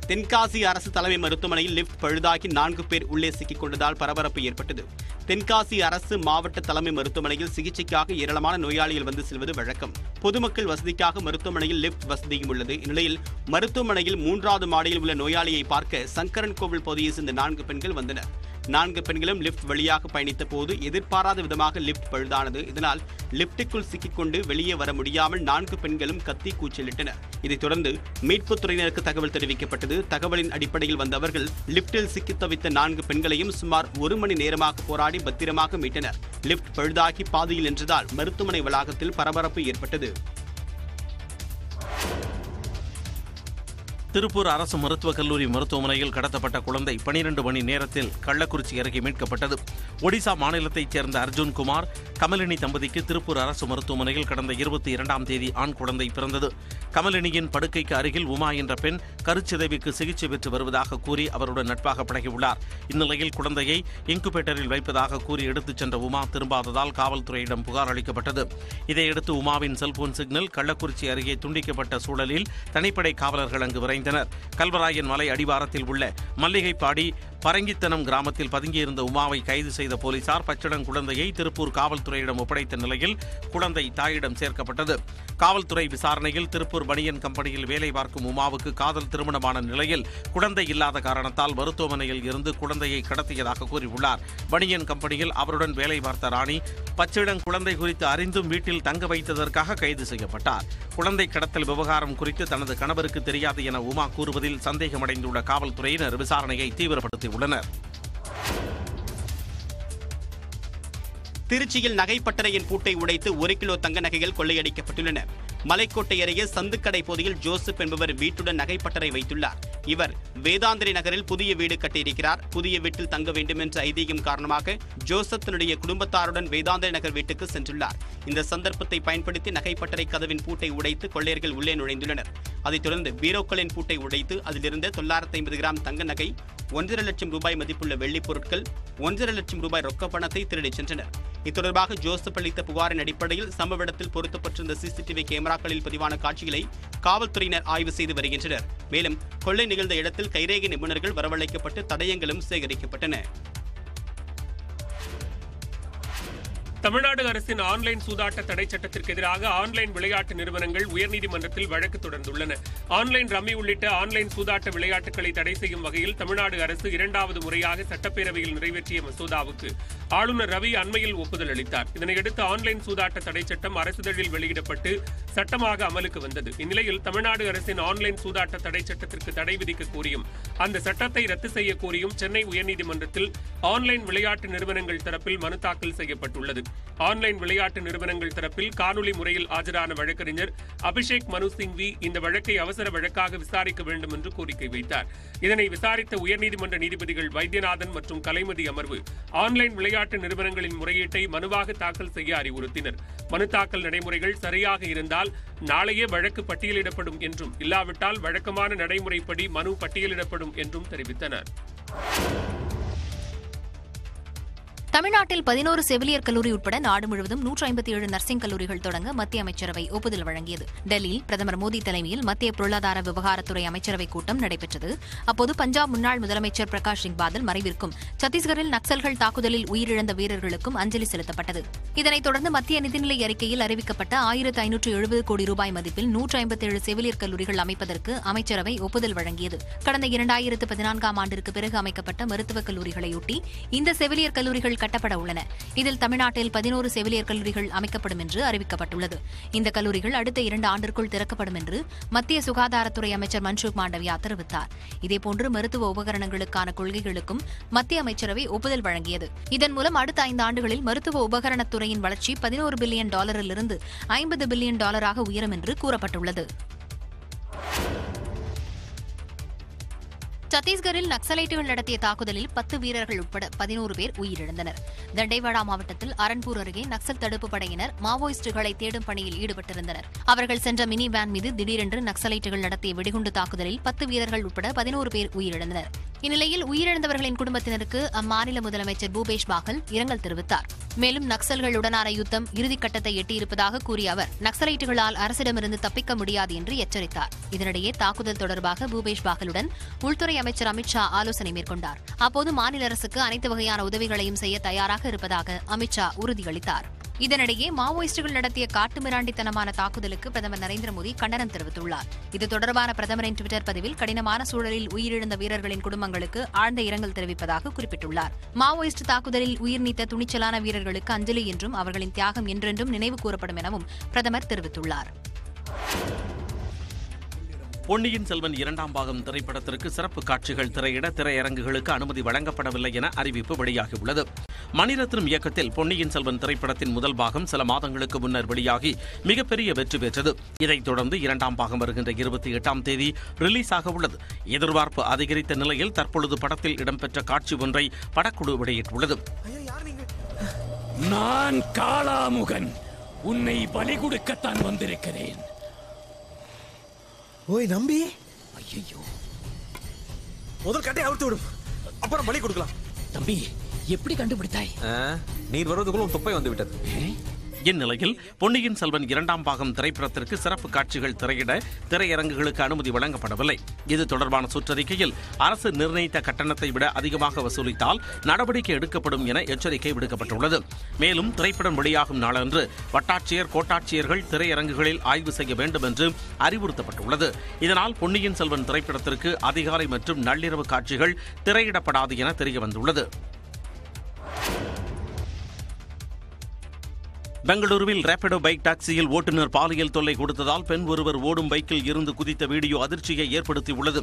தென்காசி அரசு தலைமை மருத்துவமனையில் லிப்ட் பழுதாகி நான்கு பேர் உள்ளே சிக்கிக் கொண்டதால் பரபரப்பு ஏற்பட்டது தென்காசி அரசு மாவட்ட தலைமை மருத்துவமனையில் சிகிச்சைக்காக ஏராளமான நோயாளிகள் வந்து செல்வது வழக்கம் பொதுமக்கள் வசதிக்காக மருத்துவமனையில் லிப்ட் வசதியும் உள்ளது இந்நிலையில் மருத்துவமனையில் மூன்றாவது மாடியில் உள்ள நோயாளியை பார்க்க சங்கரன் கோவில் பகுதியை சேர்ந்த நான்கு பெண்கள் வந்தனர் நான்கு பெண்களும் லிப்ட் வழியாக பயணித்த போது எதிர்பாராத விதமாக லிப்ட் பழுதானது இதனால் லிப்டுக்குள் சிக்கிக்கொண்டு வெளியே வர முடியாமல் நான்கு பெண்களும் கத்தி கூச்சலிட்டனர் இதைத் தொடர்ந்து மீட்புத் துறையினருக்கு தகவல் தெரிவிக்கப்பட்டது தகவலின் அடிப்படையில் வந்த அவர்கள் லிப்டில் சிக்கித் தவித்த நான்கு பெண்களையும் சுமார் ஒரு மணி நேரமாக போராடி பத்திரமாக மீட்டனர் லிப்ட் பழுதாகி பாதியில் நின்றதால் மருத்துவமனை வளாகத்தில் பரபரப்பு ஏற்பட்டது திருப்பூர் அரசு மருத்துவக் கல்லூரி மருத்துவமனையில் கடத்தப்பட்ட குழந்தை 12 மணி நேரத்தில் கள்ளக்குறிச்சி அருகே மீட்கப்பட்டது ஒடிசா மாநிலத்தைச் சேர்ந்த அர்ஜுன் குமார் கமலினி தம்பதிக்கு திருப்பூர் அரசு மருத்துவமனையில் கடந்த இருபத்தி இரண்டாம் தேதி ஆண் குழந்தை பிறந்தது கமலினியின் படுக்கைக்கு அருகில் உமா என்ற பெண் கருச்சிதைவுக்கு சிகிச்சை பெற்று வருவதாக கூறி அவருடன் நட்பாக பழகியுள்ளார் இந்நிலையில் குழந்தையை இன்குபேட்டரில் வைப்பதாக கூறி எடுத்துச் சென்ற உமா திரும்பாததால் காவல்துறையிடம் புகார் அளிக்கப்பட்டது இதையடுத்து உமாவின் செல்போன் சிக்னல் கள்ளக்குறிச்சி அருகே துண்டிக்கப்பட்ட சூழலில் தனிப்படை காவலர்கள் அங்கு விரைந்தனர் கல்வராயன் மலை அடிவாரத்தில் உள்ள மல்லிகைப்பாடி பரங்கித்தனம் கிராமத்தில் பதுங்கியிருந்த உமாவை கைது செய்த போலீசார் பச்சிடம் குழந்தையை திருப்பூர் காவல்துறையிடம் ஒப்படைத்த நிலையில் குழந்தை தாயிடம் சேர்க்கப்பட்டது காவல்துறை விசாரணையில் திருப்பூர் பனியன் கம்பெனியில் வேலை பார்க்கும் உமாவுக்கு காதல் திருமணமான நிலையில் குழந்தை இல்லாத காரணத்தால் மருத்துவமனையில் இருந்து குழந்தையை கடத்தியதாக கூறியுள்ளார் பனியன் கம்பெனியில் அவருடன் வேலை பார்த்த ராணி பச்சிடம் குழந்தை குறித்து அறிந்தும் வீட்டில் தங்க வைத்ததற்காக கைது செய்யப்பட்டார் குழந்தை கடத்தல் விவகாரம் குறித்து தனது கணவருக்கு தெரியாது என உமா கூறுவதில் சந்தேகமடைந்துள்ள காவல்துறையினர் விசாரணையை தீவிரப்படுத்தியுள்ளனர் திருச்சியில் நகைப்பட்டறையின் பூட்டை உடைத்து ஒரு கிலோ தங்க நகைகள் கொள்ளையடிக்கப்பட்டுள்ளன மலைக்கோட்டை அருகே சந்துக்கடை பகுதியில் ஜோசப் என்பவர் வீட்டுடன் நகைப்பட்டறை வைத்துள்ளார் இவர் வேதாந்திரி நகரில் புதிய வீடு கட்டியிருக்கிறார் புதிய வீட்டில் தங்க வேண்டும் என்ற ஐதீகம் காரணமாக ஜோசப் தன்னுடைய குடும்பத்தாருடன் வேதாந்திரி நகர் வீட்டுக்கு சென்றுள்ளார் இந்த சந்தர்ப்பத்தை பயன்படுத்தி நகைப்பட்டறை கதவின் பூட்டை உடைத்து கொள்ளையர்கள் உள்ளே நுழைந்துள்ளனர் அதைத் தொடர்ந்து பீரோக்களின் பூட்டை உடைத்து அதிலிருந்த தொள்ளாயிரத்தி ஐம்பது கிராம் தங்க நகை ஒன்றரை லட்சம் ரூபாய் மதிப்புள்ள வெள்ளிப் பொருட்கள் ஒன்றரை லட்சம் ரூபாய் ரொக்க பணத்தை திருடிச் சென்றனர் இத்தொடர்பாக ஜோசப் அளித்த புகாரின் அடிப்படையில் சம்பவ இடத்தில் பொருத்தப்பட்டிருந்த சிசிடிவி கேமராக்களில் பதிவான காட்சிகளை காவல்துறையினர் ஆய்வு செய்து வருகின்றனர் மேலும் கொள்ளை நிகழ்ந்த இடத்தில் கைரேகை நிபுணர்கள் வரவழைக்கப்பட்டு தடயங்களும் சேகரிக்கப்பட்டன தமிழ்நாடு அரசின் ஆன்லைன் சூதாட்ட தடை சட்டத்திற்கு எதிராக ஆன்லைன் விளையாட்டு நிறுவனங்கள் உயர்நீதிமன்றத்தில் வழக்கு தொடர்ந்துள்ளன ஆன்லைன் ரம்மி உள்ளிட்ட ஆன்லைன் சூதாட்ட விளையாட்டுகளை தடை செய்யும் வகையில் தமிழ்நாடு அரசு இரண்டாவது முறையாக சட்டப்பேரவையில் நிறைவேற்றிய மசோதாவுக்கு ஆளுநர் ரவி அண்மையில் ஒப்புதல் அளித்தார் இதனையடுத்து ஆன்லைன் சூதாட்ட தடை சட்டம் அரசிதழில் வெளியிடப்பட்டு சட்டமாக அமலுக்கு வந்தது இந்நிலையில் தமிழ்நாடு அரசின் ஆன்லைன் சூதாட்ட தடை சட்டத்திற்கு தடை விதிக்க கோரியும் அந்த சட்டத்தை ரத்து செய்ய கோரியும் சென்னை உயர்நீதிமன்றத்தில் ஆன்லைன் விளையாட்டு நிறுவனங்கள் தரப்பில் மனு தாக்கல் செய்யப்பட்டுள்ளது ஆன்லைன் விளையாட்டு நிறுவனங்கள் தரப்பில் காணொலி முறையில் ஆஜரான வழக்கறிஞர் அபிஷேக் மனு சிங்வி இந்த வழக்கை அவசர வழக்காக விசாரிக்க வேண்டும் என்று கோரிக்கை வைத்தார் இதனை விசாரித்த உயர்நீதிமன்ற நீதிபதிகள் வைத்தியநாதன் மற்றும் கலைமதி அமர்வு ஆன்லைன் விளையாட்டு நிறுவனங்களின் முறையீட்டை மனுவாக தாக்கல் செய்ய அறிவுறுத்தினர் மனு தாக்கல் நடைமுறைகள் சரியாக இருந்தால் நாளையே வழக்கு பட்டியலிடப்படும் என்றும் இல்லாவிட்டால் வழக்கமான நடைமுறைப்படி மனு பட்டியலிடப்படும் என்றும் தெரிவித்தனர் தமிழ்நாட்டில் பதினோரு செவிலியர் கல்லூரி உட்பட நாடு முழுவதும் நூற்று ஐம்பத்தி ஏழு நர்சிங் கல்லூரிகள் தொடங்க மத்திய அமைச்சரவை ஒப்புதல் வழங்கியது டெல்லியில் பிரதமர் மோடி தலைமையில் மத்திய பொருளாதார விவகாரத்துறை அமைச்சரவைக் கூட்டம் நடைபெற்றது அப்போது பஞ்சாப் முன்னாள் முதலமைச்சர் பிரகாஷ் சிங் பாதல் மறைவிற்கும் சத்தீஸ்கரில் நக்சல்கள் தாக்குதலில் உயிரிழந்த வீரர்களுக்கும் அஞ்சலி செலுத்தப்பட்டது இதனைத் தொடர்ந்து மத்திய நிதிநிலை அறிக்கையில் அறிவிக்கப்பட்ட ஆயிரத்து ஐநூற்று எழுபது கோடி ரூபாய் மதிப்பில் நூற்று ஐம்பத்தேழு செவிலியர் கல்லூரிகள் அமைப்பதற்கு அமைச்சரவை ஒப்புதல் வழங்கியது கடந்த இரண்டாயிரத்து பதினான்காம் ஆண்டிற்கு பிறகு அமைக்கப்பட்ட மருத்துவக் கல்லூரிகளையொட்டி இந்த செவிலியர் கல்லூரிகள் கட்டப்பட உள்ளன இதில் தமிழ்நாட்டில் பதினோரு செவிலியர் கல்லூரிகள் அமைக்கப்படும் என்று அறிவிக்கப்பட்டுள்ளது இந்த கல்லூரிகள் அடுத்த இரண்டு ஆண்டிற்குள் திறக்கப்படும் என்று மத்திய சுகாதாரத்துறை அமைச்சர் மன்சுக் மாண்டவியா தெரிவித்தார் இதேபோன்று மருத்துவ உபகரணங்களுக்கான கொள்கைகளுக்கும் மத்திய அமைச்சரவை ஒப்புதல் வழங்கியது இதன் மூலம் அடுத்த ஐந்து ஆண்டுகளில் மருத்துவ உபகரணத் துறையின் வளர்ச்சி பதினோரு பில்லியன் டாலரிலிருந்து ஐம்பது பில்லியன் டாலராக உயரும் என்று கூறப்பட்டுள்ளது சத்தீஸ்கரில் நக்சலைட்டுகள் நடத்திய தாக்குதலில் பத்து வீரர்கள் உட்பட பதினோரு பேர் உயிரிழந்தனர் தண்டேவாடா மாவட்டத்தில் அரன்பூர் அருகே நக்சல் தடுப்பு படையினர் மாவோயிஸ்டுகளை தேடும் பணியில் ஈடுபட்டிருந்தனர் அவர்கள் சென்ற மினி வேன் மீது திடீரென்று நக்சலைட்டுகள் நடத்திய வெடிகுண்டு தாக்குதலில் பத்து வீரர்கள் உட்பட பதினோரு பேர் உயிரிழந்தனர் இந்நிலையில் உயிரிழந்தவர்களின் குடும்பத்தினருக்கு அம்மாநில முதலமைச்சர் பூபேஷ் பாகல் இரங்கல் தெரிவித்தார் மேலும் நக்சல்களுடனான யுத்தம் இறுதிக்கட்டத்தை எட்டியிருப்பதாக கூறிய அவர் நக்சலைட்டுகளால் அரசிடமிருந்து தப்பிக்க முடியாது என்று எச்சரித்தார் இதனிடையே தாக்குதல் தொடர்பாக பூபேஷ் பாகலுடன் உள்துறை அமைச்சர் அமித்ஷா ஆலோசனை மேற்கொண்டார் அப்போது மாநில அரசுக்கு அனைத்து வகையான உதவிகளையும் செய்ய தயாராக இருப்பதாக அமித்ஷா உறுதியளித்தார் இதனிடையே மாவோயிஸ்டுகள் நடத்திய காட்டுமிராண்டித்தனமான தாக்குதலுக்கு பிரதமர் நரேந்திர மோடி கண்டனம் தெரிவித்துள்ளார் இது தொடர்பான பிரதமரின் டுவிட்டர் பதிவில் கடினமான சூழலில் உயிரிழந்த வீரர்களின் குடும்பங்களுக்கு ஆழ்ந்த இரங்கல் தெரிவிப்பதாக குறிப்பிட்டுள்ளார் மாவோயிஸ்ட் தாக்குதலில் உயிர் நீத்த துணிச்சலான வீரர்களுக்கு அஞ்சலி என்றும் அவர்களின் தியாகம் என்றென்றும் நினைவு கூறப்படும் எனவும் பிரதமர் தெரிவித்துள்ளார் பொன்னியின் செல்வன் இரண்டாம் பாகம் திரைப்படத்திற்கு சிறப்பு காட்சிகள் திரையிட திரையரங்குகளுக்கு அனுமதி வழங்கப்படவில்லை என அறிவிப்பு வெளியாகியுள்ளது மணிரத்னம் இயக்கத்தில் பொன்னியின் செல்வன் திரைப்படத்தின் முதல் பாகம் சில மாதங்களுக்கு முன்னர் வெளியாகி மிகப்பெரிய வெற்றி பெற்றது இதைத் தொடர்ந்து இரண்டாம் பாகம் வருகின்ற இருபத்தி எட்டாம் தேதி ரிலீஸ் ஆக உள்ளது எதிர்பார்ப்பு அதிகரித்த நிலையில் தற்பொழுது படத்தில் இடம்பெற்ற காட்சி ஒன்றை படக்குழு வெளியிட்டுள்ளது நான் காளாமுகன் உன்னை பலி கொடுக்கத்தான் வந்திருக்கிறேன் ஓய் நம்பி ஐயோ முதல் கட்டை அவுத்து விடும் அப்புறம் பலி கொடுக்கலாம் தம்பி எப்படி கண்டுபிடித்தாய் நீர் வருவதுக்குள்ள உன் தொப்பை வந்து விட்டது இந்நிலையில் பொன்னியின் செல்வன் இரண்டாம் பாகம் திரைப்படத்திற்கு சிறப்பு காட்சிகள் திரையிட திரையரங்குகளுக்கு அனுமதி வழங்கப்படவில்லை இது தொடர்பான சுற்றறிக்கையில் அரசு நிர்ணயித்த கட்டணத்தை விட அதிகமாக வசூலித்தால் நடவடிக்கை எடுக்கப்படும் என எச்சரிக்கை விடுக்கப்பட்டுள்ளது மேலும் திரைப்படம் வெளியாகும் நாளன்று வட்டாட்சியர் கோட்டாட்சியர்கள் திரையரங்குகளில் ஆய்வு செய்ய வேண்டும் என்று அறிவுறுத்தப்பட்டுள்ளது இதனால் பொன்னியின் செல்வன் திரைப்படத்திற்கு அதிகாலை மற்றும் நள்ளிரவு காட்சிகள் திரையிடப்படாது என தெரியவந்துள்ளது பெங்களூருவில் ரேபிடோ பைக் டாக்ஸியில் ஓட்டுநர் பாலியல் தொல்லை கொடுத்ததால் பெண் ஒருவர் ஓடும் பைக்கில் இருந்து குதித்த வீடியோ அதிர்ச்சியை ஏற்படுத்தியுள்ளது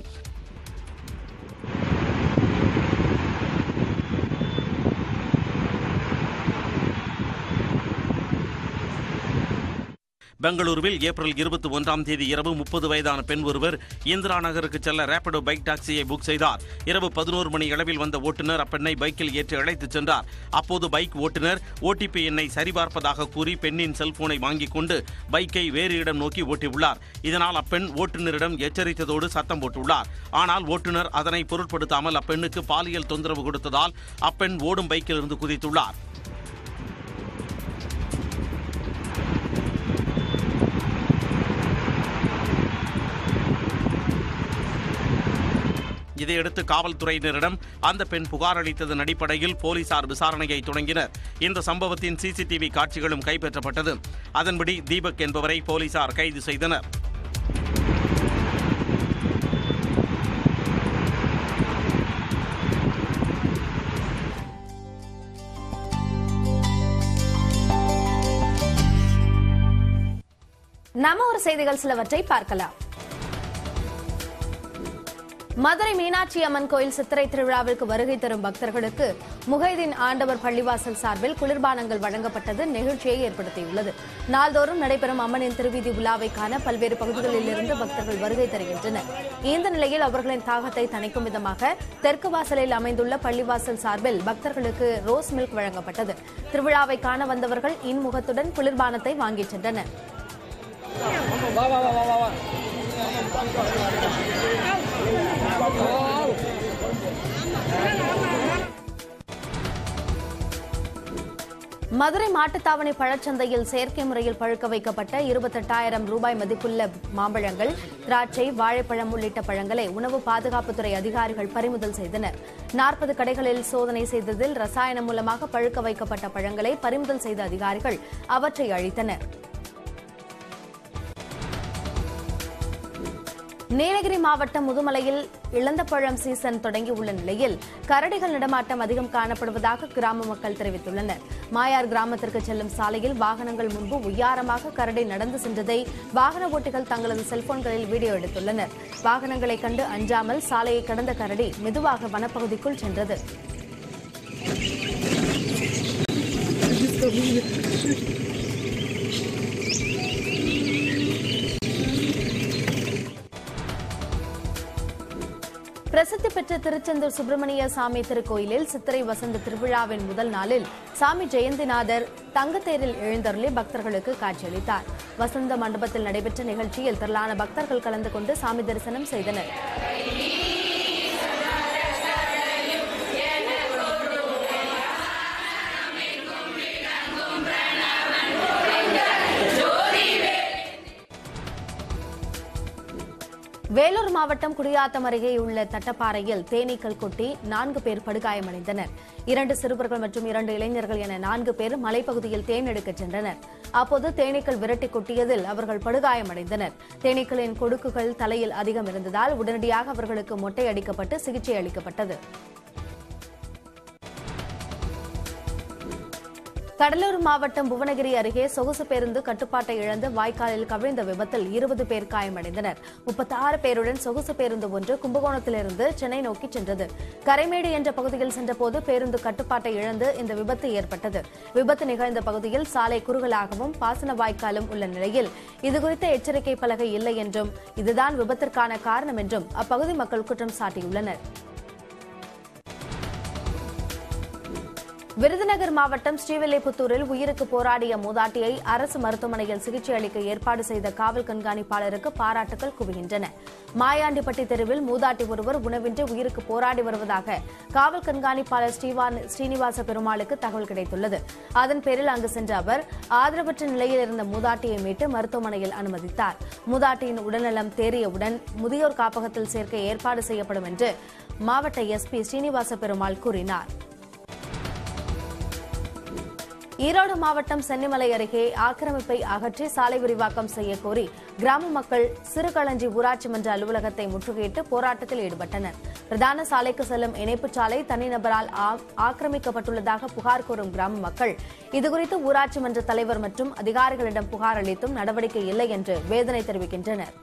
பெங்களூருவில் ஏப்ரல் இருபத்தி ஒன்றாம் தேதி இரவு முப்பது வயதான பெண் ஒருவர் இந்திரா நகருக்கு செல்ல ரேபிடோ பைக் டாக்ஸியை புக் செய்தார் இரவு பதினோரு மணி அளவில் வந்த ஓட்டுநர் அப்பெண்ணை பைக்கில் ஏற்றி அழைத்துச் சென்றார் அப்போது பைக் ஓட்டுநர் ஓடிபி எண்ணை சரிபார்ப்பதாக கூறி பெண்ணின் செல்போனை வாங்கிக் கொண்டு பைக்கை வேறு இடம் நோக்கி ஓட்டியுள்ளார் இதனால் அப்பெண் ஓட்டுநரிடம் எச்சரித்ததோடு சத்தம் போட்டுள்ளார் ஆனால் ஓட்டுநர் அதனை பொருட்படுத்தாமல் அப்பெண்ணுக்கு பாலியல் தொந்தரவு கொடுத்ததால் அப்பெண் ஓடும் பைக்கில் இருந்து குதித்துள்ளார் இதையடுத்து காவல்துறையினரிடம் அந்த பெண் புகார் அளித்ததன் அடிப்படையில் போலீசார் விசாரணையை தொடங்கினர் இந்த சம்பவத்தின் சிசிடிவி காட்சிகளும் கைப்பற்றப்பட்டது அதன்படி தீபக் என்பவரை போலீசார் கைது செய்தனர் நம்ம ஒரு செய்திகள் சிலவற்றை பார்க்கலாம் மதுரை மீனாட்சி அம்மன் கோயில் சித்திரை திருவிழாவிற்கு வருகை தரும் பக்தர்களுக்கு முகைதீன் ஆண்டவர் பள்ளிவாசல் சார்பில் குளிர்பானங்கள் வழங்கப்பட்டது நெகிழ்ச்சியை ஏற்படுத்தியுள்ளது நாள்தோறும் நடைபெறும் அம்மனின் திருவீதி விழாவை காண பல்வேறு பகுதிகளில் இருந்து பக்தர்கள் வருகை தருகின்றனர் இந்த நிலையில் அவர்களின் தாகத்தை தணிக்கும் விதமாக தெற்கு வாசலில் அமைந்துள்ள பள்ளிவாசல் சார்பில் பக்தர்களுக்கு ரோஸ் மில்க் வழங்கப்பட்டது திருவிழாவை காண வந்தவர்கள் இன்முகத்துடன் குளிர்பானத்தை வாங்கிச் சென்றனர் மதுரை மாட்டுத்தாவணி பழச்சந்தையில் செயற்கை முறையில் பழுக்க வைக்கப்பட்ட இருபத்தெட்டாயிரம் ரூபாய் மதிப்புள்ள மாம்பழங்கள் திராட்சை வாழைப்பழம் உள்ளிட்ட பழங்களை உணவு பாதுகாப்புத்துறை அதிகாரிகள் பறிமுதல் செய்தனர் நாற்பது கடைகளில் சோதனை செய்ததில் ரசாயனம் மூலமாக பழுக்க வைக்கப்பட்ட பழங்களை பறிமுதல் செய்த அதிகாரிகள் அவற்றை அழித்தனர் நீலகிரி மாவட்டம் முதுமலையில் இளந்தப்பழம் சீசன் தொடங்கியுள்ள நிலையில் கரடிகள் நடமாட்டம் அதிகம் காணப்படுவதாக கிராம மக்கள் தெரிவித்துள்ளனர் மாயார் கிராமத்திற்கு செல்லும் சாலையில் வாகனங்கள் முன்பு உய்யாரமாக கரடி நடந்து சென்றதை வாகன ஓட்டிகள் தங்களது செல்போன்களில் வீடியோ எடுத்துள்ளனர் வாகனங்களை கண்டு அஞ்சாமல் சாலையை கடந்த கரடி மெதுவாக வனப்பகுதிக்குள் சென்றது பிரசித்தி பெற்ற திருச்செந்தூர் சுப்பிரமணிய சாமி திருக்கோயிலில் சித்திரை வசந்த திருவிழாவின் முதல் நாளில் சாமி ஜெயந்திநாதர் தங்கத்தேரில் எழுந்தருளி பக்தர்களுக்கு காட்சியளித்தார் வசந்த மண்டபத்தில் நடைபெற்ற நிகழ்ச்சியில் திரளான பக்தர்கள் கலந்து கொண்டு சாமி தரிசனம் செய்தனர் வேலூர் மாவட்டம் குடியாத்தம் அருகே உள்ள தட்டப்பாறையில் தேனீக்கள் கொட்டி நான்கு பேர் படுகாயமடைந்தனர் இரண்டு சிறுவர்கள் மற்றும் இரண்டு இளைஞர்கள் என நான்கு பேர் மலைப்பகுதியில் தேன் எடுக்கச் சென்றனர் அப்போது தேனீக்கள் விரட்டி கொட்டியதில் அவர்கள் படுகாயமடைந்தனர் தேனீக்களின் கொடுக்குகள் தலையில் அதிகம் இருந்ததால் உடனடியாக அவர்களுக்கு மொட்டை அடிக்கப்பட்டு சிகிச்சை அளிக்கப்பட்டது கடலூர் மாவட்டம் புவனகிரி அருகே சொகுசு பேருந்து கட்டுப்பாட்டை இழந்து வாய்க்காலில் கவிழ்ந்த விபத்தில் இருபது பேர் காயமடைந்தனர் முப்பத்தி ஆறு பேருடன் சொகுசு பேருந்து ஒன்று கும்பகோணத்திலிருந்து சென்னை நோக்கி சென்றது கரைமேடு என்ற பகுதியில் சென்றபோது பேருந்து கட்டுப்பாட்டை இழந்து இந்த விபத்து ஏற்பட்டது விபத்து நிகழ்ந்த பகுதியில் சாலை குறுகலாகவும் பாசன வாய்க்காலும் உள்ள நிலையில் இதுகுறித்த எச்சரிக்கை பலகை இல்லை என்றும் இதுதான் விபத்திற்கான காரணம் என்றும் அப்பகுதி மக்கள் குற்றம் சாட்டியுள்ளனர் விருதுநகர் மாவட்டம் ஸ்ரீவில்லிபுத்தூரில் உயிருக்கு போராடிய மூதாட்டியை அரசு மருத்துவமனையில் சிகிச்சை அளிக்க ஏற்பாடு செய்த காவல் கண்காணிப்பாளருக்கு பாராட்டுகள் குவிகின்றன மாயாண்டிப்பட்டி தெருவில் மூதாட்டி ஒருவர் உணவின்றி உயிருக்கு போராடி வருவதாக காவல் கண்காணிப்பாளர் ஸ்ரீவான் ஸ்ரீனிவாச பெருமாளுக்கு தகவல் கிடைத்துள்ளது அதன் பேரில் அங்கு சென்ற அவர் ஆதரவற்ற நிலையில் இருந்த மூதாட்டியை மீட்டு மருத்துவமனையில் அனுமதித்தார் மூதாட்டியின் உடல்நலம் தேறியவுடன் முதியோர் காப்பகத்தில் சேர்க்க ஏற்பாடு செய்யப்படும் என்று மாவட்ட எஸ்பி ஸ்ரீனிவாச பெருமாள் கூறினார் ஈரோடு மாவட்டம் சென்னிமலை அருகே ஆக்கிரமிப்பை அகற்றி சாலை விரிவாக்கம் செய்ய கோரி கிராம மக்கள் சிறுகளஞ்சி ஊராட்சி மன்ற அலுவலகத்தை முற்றுகையிட்டு போராட்டத்தில் ஈடுபட்டனர் பிரதான சாலைக்கு செல்லும் இணைப்புச் சாலை தனிநபரால் ஆ- ஆக்கிரமிக்கப்பட்டுள்ளதாக புகார் கூறும் கிராம மக்கள் இதுகுறித்து ஊராட்சி மன்ற தலைவர் மற்றும் அதிகாரிகளிடம் புகார் அளித்தும் நடவடிக்கை இல்லை என்று வேதனை தெரிவிக்கின்றனர்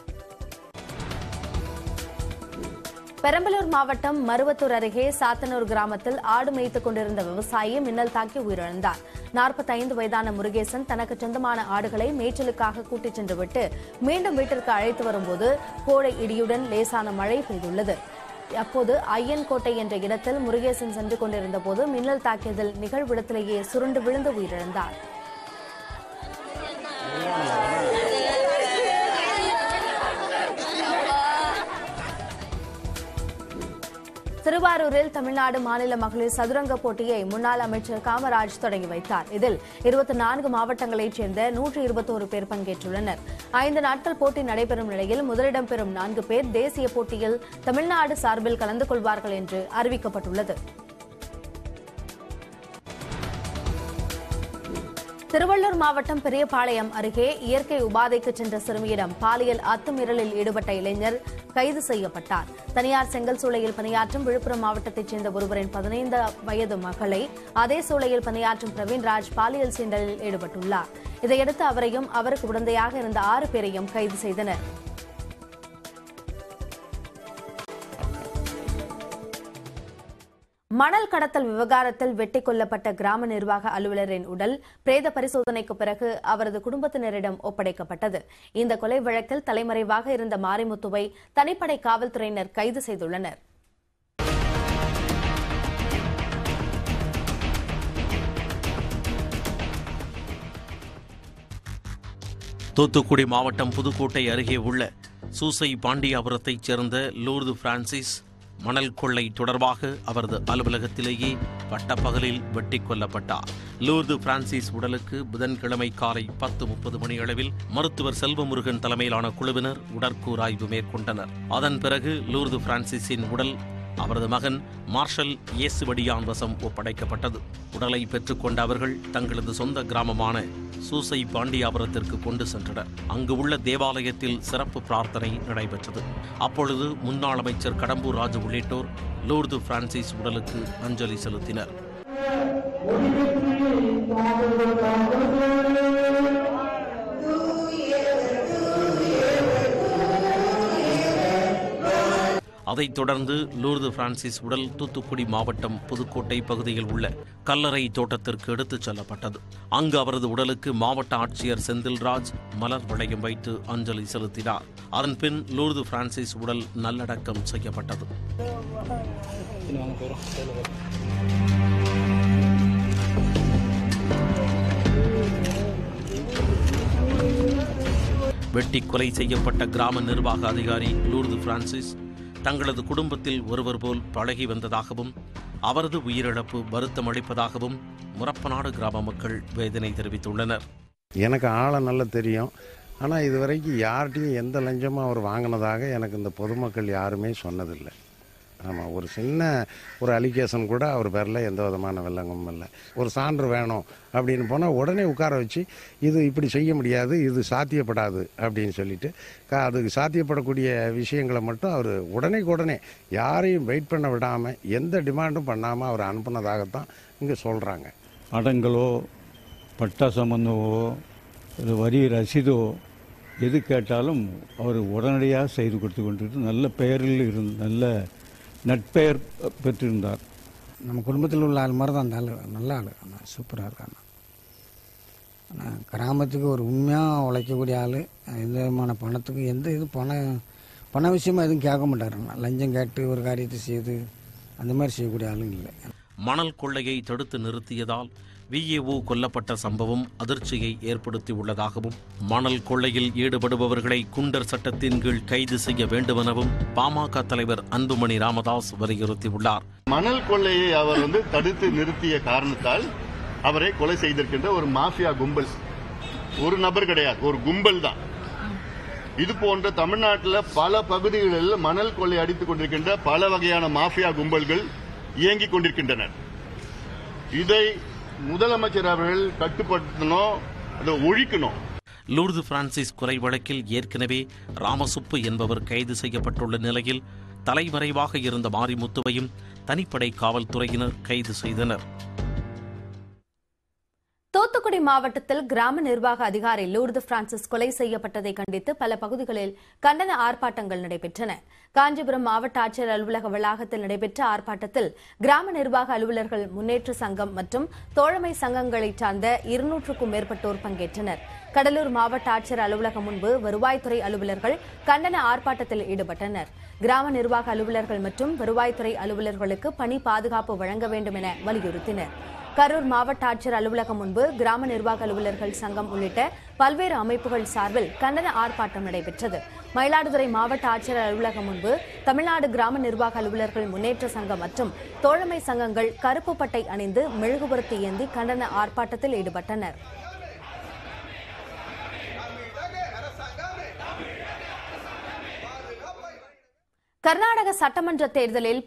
பெரம்பலூர் மாவட்டம் மருவத்தூர் அருகே சாத்தனூர் கிராமத்தில் ஆடு மேய்த்துக் கொண்டிருந்த விவசாயி மின்னல் தாக்கி உயிரிழந்தார் 45 வயதான முருகேசன் தனக்கு சொந்தமான ஆடுகளை மேய்ச்சலுக்காக கூட்டிச் சென்றுவிட்டு மீண்டும் வீட்டிற்கு அழைத்து வரும்போது கோடை இடியுடன் லேசான மழை பெய்துள்ளது அப்போது ஐயன்கோட்டை என்ற இடத்தில் முருகேசன் சென்று கொண்டிருந்த போது மின்னல் தாக்கியதில் நிகழ்விடத்திலேயே சுருண்டு விழுந்து உயிரிழந்தார் திருவாரூரில் தமிழ்நாடு மாநில மகளிர் சதுரங்க போட்டியை முன்னாள் அமைச்சர் காமராஜ் தொடங்கி வைத்தார் இதில் இருபத்தி நான்கு மாவட்டங்களைச் சேர்ந்த நூற்று இருபத்தோரு பேர் பங்கேற்றுள்ளனர் ஐந்து நாட்கள் போட்டி நடைபெறும் நிலையில் முதலிடம் பெறும் நான்கு பேர் தேசிய போட்டியில் தமிழ்நாடு சார்பில் கலந்து கொள்வார்கள் என்று அறிவிக்கப்பட்டுள்ளது திருவள்ளூர் மாவட்டம் பெரியபாளையம் அருகே இயற்கை உபாதைக்கு சென்ற சிறுமியிடம் பாலியல் அத்துமீறலில் ஈடுபட்ட இளைஞர் கைது செய்யப்பட்டார் தனியார் செங்கல் சூளையில் பணியாற்றும் விழுப்புரம் மாவட்டத்தைச் சேர்ந்த ஒருவரின் பதினைந்து வயது மகளை அதே சூளையில் பணியாற்றும் பிரவீன்ராஜ் பாலியல் சீண்டலில் ஈடுபட்டுள்ளார் இதையடுத்து அவரையும் அவருக்கு உடந்தையாக இருந்த ஆறு பேரையும் கைது செய்தனர் மணல் கடத்தல் விவகாரத்தில் வெட்டிக் கொல்லப்பட்ட கிராம நிர்வாக அலுவலரின் உடல் பிரேத பரிசோதனைக்கு பிறகு அவரது குடும்பத்தினரிடம் ஒப்படைக்கப்பட்டது இந்த கொலை வழக்கில் தலைமறைவாக இருந்த மாரிமுத்துவை தனிப்படை காவல்துறையினர் கைது செய்துள்ளனர் தூத்துக்குடி மாவட்டம் புதுக்கோட்டை அருகே உள்ள சூசை பாண்டியாபுரத்தைச் சேர்ந்த லூர்து பிரான்சிஸ் மணல் கொள்ளை தொடர்பாக அவரது அலுவலகத்திலேயே பட்டப்பகலில் வெட்டிக் கொல்லப்பட்டார் லூர்து பிரான்சிஸ் உடலுக்கு புதன்கிழமை காலை பத்து முப்பது மணி அளவில் மருத்துவர் செல்வமுருகன் தலைமையிலான குழுவினர் உடற்கூராய்வு மேற்கொண்டனர் அதன் பிறகு லூர்து பிரான்சிஸின் உடல் அவரது மகன் மார்ஷல் இயேசுவடியான் வசம் ஒப்படைக்கப்பட்டது உடலை பெற்றுக்கொண்ட அவர்கள் தங்களது சொந்த கிராமமான சூசை பாண்டியாபுரத்திற்கு கொண்டு சென்றனர் அங்கு உள்ள தேவாலயத்தில் சிறப்பு பிரார்த்தனை நடைபெற்றது அப்பொழுது முன்னாள் அமைச்சர் கடம்பூர் ராஜு உள்ளிட்டோர் லூர்து பிரான்சிஸ் உடலுக்கு அஞ்சலி செலுத்தினர் அதைத் தொடர்ந்து லூர்து பிரான்சிஸ் உடல் தூத்துக்குடி மாவட்டம் புதுக்கோட்டை பகுதியில் உள்ள கல்லறை தோட்டத்திற்கு எடுத்துச் செல்லப்பட்டது அங்கு அவரது உடலுக்கு மாவட்ட ஆட்சியர் செந்தில்ராஜ் மலர் வளையம் வைத்து அஞ்சலி செலுத்தினார் அதன் பின் லூர்து பிரான்சிஸ் உடல் நல்லடக்கம் செய்யப்பட்டது வெட்டி கொலை செய்யப்பட்ட கிராம நிர்வாக அதிகாரி லூர்து பிரான்சிஸ் தங்களது குடும்பத்தில் ஒருவர் போல் பழகி வந்ததாகவும் அவரது உயிரிழப்பு வருத்தம் அளிப்பதாகவும் முரப்பநாடு கிராம மக்கள் வேதனை தெரிவித்துள்ளனர் எனக்கு ஆளை நல்லா தெரியும் ஆனால் இது வரைக்கும் யார்கிட்டையும் எந்த லஞ்சமும் அவர் வாங்கினதாக எனக்கு இந்த பொதுமக்கள் யாருமே சொன்னதில்லை ஆமாம் ஒரு சின்ன ஒரு அலிகேஷன் கூட அவர் பேரில் எந்த விதமான வில்லங்கமும் இல்லை ஒரு சான்று வேணும் அப்படின்னு போனால் உடனே உட்கார வச்சு இது இப்படி செய்ய முடியாது இது சாத்தியப்படாது அப்படின்னு சொல்லிட்டு க அதுக்கு சாத்தியப்படக்கூடிய விஷயங்களை மட்டும் அவர் உடனே உடனே யாரையும் வெயிட் பண்ண விடாமல் எந்த டிமாண்டும் பண்ணாமல் அவர் அனுப்புனதாகத்தான் இங்கே சொல்கிறாங்க அடங்கலோ பட்டா சம்பந்தமோ இது வரி ரசீதோ எது கேட்டாலும் அவர் உடனடியாக செய்து கொடுத்து கொண்டிருக்கு நல்ல பெயரில் இருந்து நல்ல நட்பெயர் பெற்றிருந்தார் நம்ம குடும்பத்தில் உள்ள ஆள் மாதிரி தான் அந்த ஆள் நல்ல ஆள் ஆனால் சூப்பராக இருக்காங்க ஆனால் கிராமத்துக்கு ஒரு உண்மையாக உழைக்கக்கூடிய ஆள் எந்த விதமான பணத்துக்கு எந்த இது பணம் பண விஷயமா எதுவும் கேட்க மாட்டாருங்க லஞ்சம் கேட்டு ஒரு காரியத்தை செய்து அந்த மாதிரி செய்யக்கூடிய ஆளுங்க இல்லை மணல் கொள்ளையை தடுத்து நிறுத்தியதால் விஏஓ கொல்லப்பட்ட சம்பவம் அதிர்ச்சியை ஏற்படுத்தியுள்ளதாகவும் மணல் கொள்ளையில் ஈடுபடுபவர்களை குண்டர் சட்டத்தின் கீழ் கைது செய்ய வேண்டுமெனவும் பாமக தலைவர் அன்புமணி ராமதாஸ் வலியுறுத்தியுள்ளார் மணல் கொள்ளையை அவர் வந்து தடுத்து நிறுத்திய காரணத்தால் அவரை கொலை செய்திருக்கின்ற ஒரு மாஃபியா கும்பல் ஒரு நபர் கிடையாது ஒரு கும்பல் தான் இது போன்ற தமிழ்நாட்டில் பல பகுதிகளில் மணல் கொள்ளை அடித்துக் கொண்டிருக்கின்ற பல வகையான மாஃபியா கும்பல்கள் இயங்கிக் கொண்டிருக்கின்றனர் இதை முதலமைச்சர் அவர்கள் கட்டுப்படுத்தணும் அதை ஒழிக்கணும் லூர்து பிரான்சிஸ் கொலை வழக்கில் ஏற்கனவே ராமசுப்பு என்பவர் கைது செய்யப்பட்டுள்ள நிலையில் தலைமறைவாக இருந்த மாரிமுத்துவையும் தனிப்படை காவல்துறையினர் கைது செய்தனர் தூத்துக்குடி மாவட்டத்தில் கிராம நிர்வாக அதிகாரி லூர்து பிரான்சிஸ் கொலை செய்யப்பட்டதை கண்டித்து பல பகுதிகளில் கண்டன ஆர்ப்பாட்டங்கள் நடைபெற்றன காஞ்சிபுரம் மாவட்ட ஆட்சியர் அலுவலக வளாகத்தில் நடைபெற்ற ஆர்ப்பாட்டத்தில் கிராம நிர்வாக அலுவலர்கள் முன்னேற்ற சங்கம் மற்றும் தோழமை சங்கங்களைச் சார்ந்த இருநூற்றுக்கும் மேற்பட்டோர் பங்கேற்றனர் கடலூர் மாவட்ட ஆட்சியர் அலுவலகம் முன்பு வருவாய்த்துறை அலுவலர்கள் கண்டன ஆர்ப்பாட்டத்தில் ஈடுபட்டனர் கிராம நிர்வாக அலுவலர்கள் மற்றும் வருவாய்த்துறை அலுவலர்களுக்கு பணி பாதுகாப்பு வழங்க வேண்டும் என வலியுறுத்தினர் கரூர் மாவட்ட ஆட்சியர் அலுவலகம் முன்பு கிராம நிர்வாக அலுவலர்கள் சங்கம் உள்ளிட்ட பல்வேறு அமைப்புகள் சார்பில் கண்டன ஆர்ப்பாட்டம் நடைபெற்றது மயிலாடுதுறை மாவட்ட ஆட்சியர் அலுவலகம் முன்பு தமிழ்நாடு கிராம நிர்வாக அலுவலர்கள் முன்னேற்ற சங்கம் மற்றும் தோழமை சங்கங்கள் கருப்பு பட்டை அணிந்து மெழுகுபுரத்தி ஏந்தி கண்டன ஆர்ப்பாட்டத்தில் ஈடுபட்டனர் கர்நாடக சட்டமன்ற தேர்தலில்